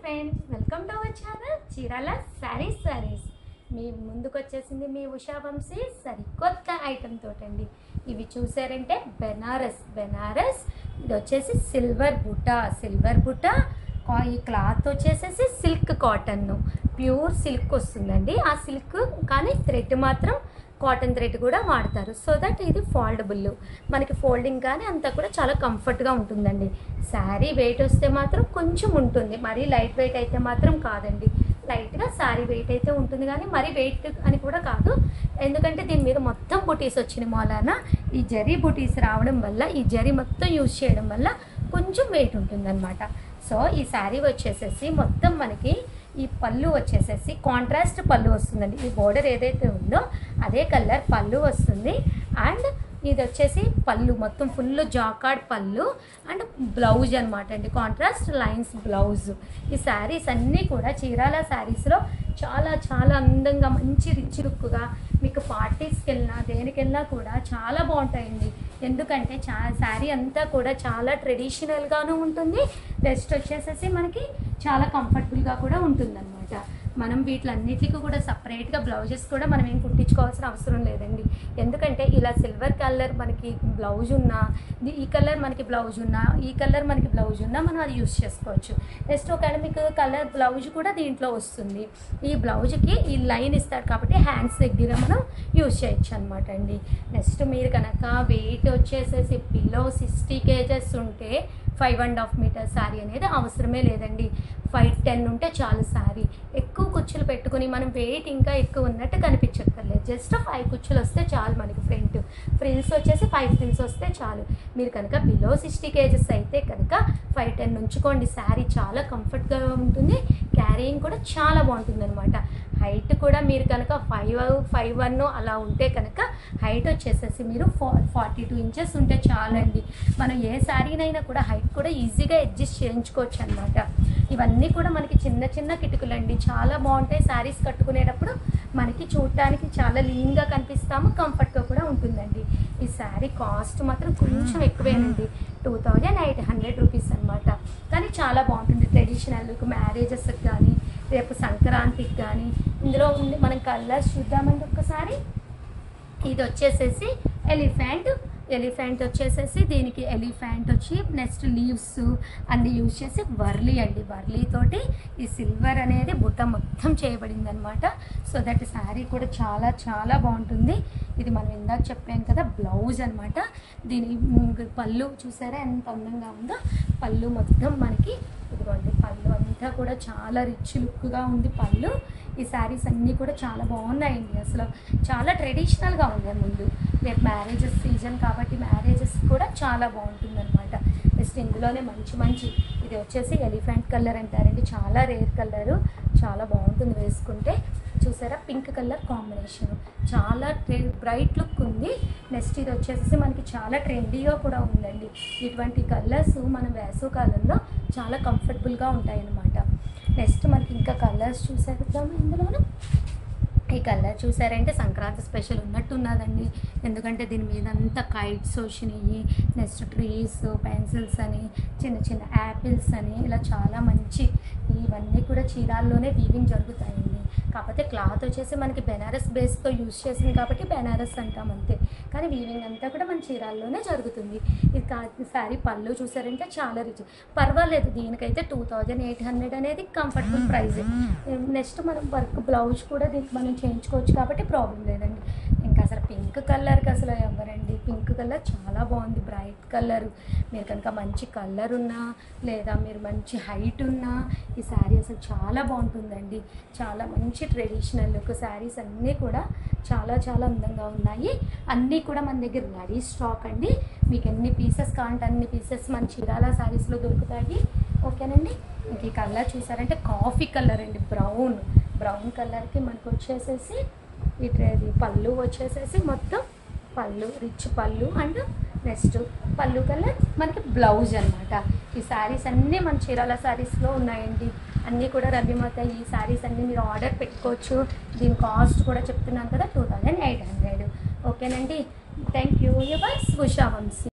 friends welcome to our channel Chirala sarees sarees మీ ముందుకు వచ్చేసింది మీ ఉషా వంశీ సరికొత్త ఐటమ్ తోటండి ఇవి చూసారంటే బెనారస్ బెనారస్ ఇది వచ్చేసి సిల్వర్ బుట్ట సిల్వర్ బుట్ట కా- ఈ క్లాత్ వచ్చేసేసి సిల్క్ కాటన్ ప్యూర్ సిల్క్ వస్తుందండి ఆ సిల్క్ కానీ థ్రెడ్ మాత్రం కాటన్ థ్రెడ్ కూడా వాడతారు సో దట్ ఇది ఫోల్డబుల్ మనకి ఫోల్డింగ్ కానీ అంతా కూడా చాలా కంఫర్ట్గా ఉంటుందండి శారీ వెయిట్ వస్తే మాత్రం కొంచెం ఉంటుంది మరీ లైట్ వెయిట్ అయితే మాత్రం కాదండి లైట్గా శారీ వెయిట్ అయితే ఉంటుంది కానీ మరీ వెయిట్ అని కూడా కాదు ఎందుకంటే దీని మీద మొత్తం బుటీస్ వచ్చిన మూలాన ఈ జరీ బుటీస్ రావడం వల్ల ఈ జరీ మొత్తం యూజ్ చేయడం వల్ల కొంచెం వెయిట్ ఉంటుందన్నమాట సో ఈ శారీ వచ్చేసేసి మొత్తం మనకి ఈ పళ్ళు వచ్చేసేసి కాంట్రాస్ట్ పళ్ళు వస్తుందండి ఈ బోర్డర్ ఏదైతే ఉందో అదే కలర్ పళ్ళు వస్తుంది అండ్ ఇది వచ్చేసి పళ్ళు మొత్తం ఫుల్ జాకాడ్ పళ్ళు అండ్ బ్లౌజ్ అనమాట అండి కాంట్రాస్ట్ లైన్స్ బ్లౌజ్ ఈ శారీస్ అన్నీ కూడా చీరాల శారీస్లో చాలా చాలా అందంగా మంచి రిచ్ లుక్గా మీకు పార్టీస్కి వెళ్ళినా దేనికి వెళ్ళినా కూడా చాలా బాగుంటాయండి ఎందుకంటే చా శారీ అంతా కూడా చాలా ట్రెడిషనల్గాను ఉంటుంది నెక్స్ట్ వచ్చేసేసి మనకి చాలా కంఫర్టబుల్గా కూడా ఉంటుందన్నమాట మనం వీటిలన్నిటికీ కూడా సపరేట్గా బ్లౌజెస్ కూడా మనం ఏం కుట్టించుకోవాల్సిన అవసరం లేదండి ఎందుకంటే ఇలా సిల్వర్ కలర్ మనకి బ్లౌజ్ ఉన్నా ఇది- ఈ కలర్ మనకి బ్లౌజ్ ఉన్నా ఈ కలర్ మనకి బ్లౌజ్ ఉన్నా మనం అది యూస్ చేసుకోవచ్చు నెక్స్ట్ ఒకవేళ మీకు కలర్ బ్లౌజ్ కూడా దీంట్లో వస్తుంది ఈ బ్లౌజ్కి ఈ లైన్ ఇస్తాడు కాబట్టి హ్యాండ్స్ దగ్గర మనం యూస్ చేయొచ్చు అనమాట అండి నెక్స్ట్ మీరు కనుక వెయిట్ వచ్చేసేసి బిలో సిక్స్టీ కేజెస్ ఉంటే five and half meter saree అనేది అవసరమే లేదండి ఫైవ్ టెన్ ఉంటే చాలు శారీ ఎక్కువ కుచ్చులు పెట్టుకుని మనం వెయిట్ ఇంకా ఎక్కువ ఉన్నట్టు కనిపించక్కర్లేదు జస్ట్ ఫైవ్ కుచ్చులు వస్తే చాలు మనకి ఫ్రంట్ ఫ్రిల్స్ వచ్చేసి ఫైవ్ ఫ్రిల్స్ వస్తే చాలు మీరు కనుక బిలో సిక్స్టీ కేజెస్ అయితే కనుక ఫైవ్ టెన్ ఉంచుకోండి శారీ చాలా కంఫర్ట్గా ఉంటుంది క్యారీయింగ్ కూడా చాలా బాగుంటుంది అనమాట హైట్ కూడా మీరు కనుక ఫైవ్ ఫైవ్ వన్ అలా ఉంటే కనుక హైట్ వచ్చేసేసి మీరు ఫా ఫార్టీ టూ ఇంచెస్ ఉంటే చాలండి మనం ఏ శారీనైనా కూడా హైట్ కూడా ఈజీగా అడ్జస్ట్ చేయించుకోవచ్చు అనమాట ఇవన్నీ కూడా మనకి చిన్న చిన్న కిటుకులండి చాలా బాగుంటాయి శారీస్ కట్టుకునేటప్పుడు మనకి చూడటానికి చాలా లీన్గా కనిపిస్తాము కంఫర్ట్గా కూడా ఉంటుందండి ఈ శారీ కాస్ట్ మాత్రం కొంచెం ఎక్కువేనండి two thousand eight hundred rupees అనమాట కానీ చాలా బాగుంటుంది ట్రెడిషనల్ మ్యారేజెస్కి కానీ రేపు సంక్రాంతికి కానీ ఇందులో ఉండి మనం కలర్స్ చూద్దామండి ఒక్కసారి ఇది వచ్చేసేసి ఎలిఫెంట్ ఎలిఫెంట్ వచ్చేసేసి దీనికి ఎలిఫెంట్ వచ్చి నెక్స్ట్ లీవ్స్ అన్ని యూజ్ చేసి వర్లీ అండి వర్లీ తోటి ఈ సిల్వర్ అనేది బుట్ట మొత్తం చేయబడింది అనమాట సో దట్ శారీ కూడా చాలా చాలా బాగుంటుంది ఇది మనం ఇందాక చెప్పాం కదా బ్లౌజ్ అనమాట దీని మ్, పళ్ళు చూసారా ఎంత అందంగా ఉందో పళ్ళు మొత్తం మనకి ఇదిగోండి పళ్ళు అంతా కూడా చాలా రిచ్ లుక్గా ఉంది పళ్ళు ఈ శారీస్ అన్నీ కూడా చాలా బాగున్నాయండి అసలు చాలా ట్రెడిషనల్గా ఉన్నాయి ముందు రేపు మ్యారేజెస్ సీజన్ కాబట్టి మ్యారేజెస్ కూడా చాలా బాగుంటుంది అనమాట నెక్స్ట్ ఇందులోనే మంచి మంచి ఇది వచ్చేసి ఎలిఫెంట్ కలర్ అంటారండి చాలా రేర్ కలరు చాలా బాగుంటుంది వేసుకుంటే చూసారా పింక్ కలర్ కాంబినేషన్ చాలా బ్రైట్ లుక్ ఉంది నెక్స్ట్ ఇది వచ్చేసి మనకి చాలా ట్రెండీగా కూడా ఉందండి ఇటువంటి కలర్స్ మనం వేసవ కాలంలో చాలా కంఫర్టబుల్గా ఉంటాయి అన్నమాట నెక్స్ట్ మనకి ఇంకా కలర్స్ చూసేద్దాము ఇందులోను ఈ కలర్ చూసారంటే సంక్రాంతి స్పెషల్ ఉన్నట్టు ఉన్నదండి ఎందుకంటే దీని మీద అంతా కైట్స్ వచ్చినాయి నెక్స్ట్ ట్రీస్ పెన్సిల్స్ అని చిన్న చిన్న యాపిల్స్ అని ఇలా చాలా మంచి ఇవన్నీ కూడా చీరాల్లోనే వీవింగ్ జరుగుతాయండి కాకపోతే క్లాత్ వచ్చేసి మనకి బెనారస్ బేస్తో యూజ్ చేసింది కాబట్టి బెనారస్ అంటాం అంతే కానీ వీవింగ్ అంతా కూడా మన చీరాల్లోనే జరుగుతుంది ఇది కా శారీ పళ్ళు చూసారంటే చాలా రిచ్ పర్వాలేదు దీనికైతే టూ థౌజండ్ ఎయిట్ హండ్రెడ్ అనేది కంఫర్టబుల్ ప్రైస్ నెక్స్ట్ మనం వర్క్ బ్లౌజ్ కూడా దీనికి మనం చేయించుకోవచ్చు కాబట్టి ప్రాబ్లం లేదండి ఇంకా అసలు పింక్ కలర్కి అసలు ఎవరండి పింక్ కలర్ చాలా బాగుంది బ్రైట్ కలర్ మీరు కనుక మంచి కలర్ ఉన్నా లేదా మీరు మంచి హైట్ ఉన్నా ఈ శారీ అసలు చాలా బాగుంటుందండి చాలా మంచి ట్రెడిషనల్ లుక్ శారీస్ అన్నీ కూడా చాలా చాలా అందంగా ఉన్నాయి అన్నీ కూడా మన దగ్గర రెడీ స్టాక్ అండి మీకు ఎన్ని పీసెస్ కావాలంటే అన్ని పీసెస్ మన చీరాల శారీస్లో దొరుకుతాయి ఓకేనండి ఇంక ఈ కలర్ చూసారంటే కాఫీ కలర్ అండి బ్రౌన్ బ్రౌన్ కలర్కి మనకు వచ్చేసేసి ఇటు ఇది పళ్ళు వచ్చేసేసి మొత్తం పళ్ళు రిచ్ పళ్ళు అండ్ నెక్స్ట్ పళ్ళు కలర్ మనకి బ్లౌజ్ అనమాట ఈ శారీస్ అన్నీ మన చీరాల శారీస్లో ఉన్నాయండి అన్నీ కూడా రబీమవుతాయి ఈ శారీస్ అన్నీ మీరు ఆర్డర్ పెట్టుకోవచ్చు దీని కాస్ట్ కూడా చెప్తున్నాను కదా టూ థౌజండ్ ఎయిట్ హండ్రెడ్ ఓకేనండి thank you yours Usha Vamsi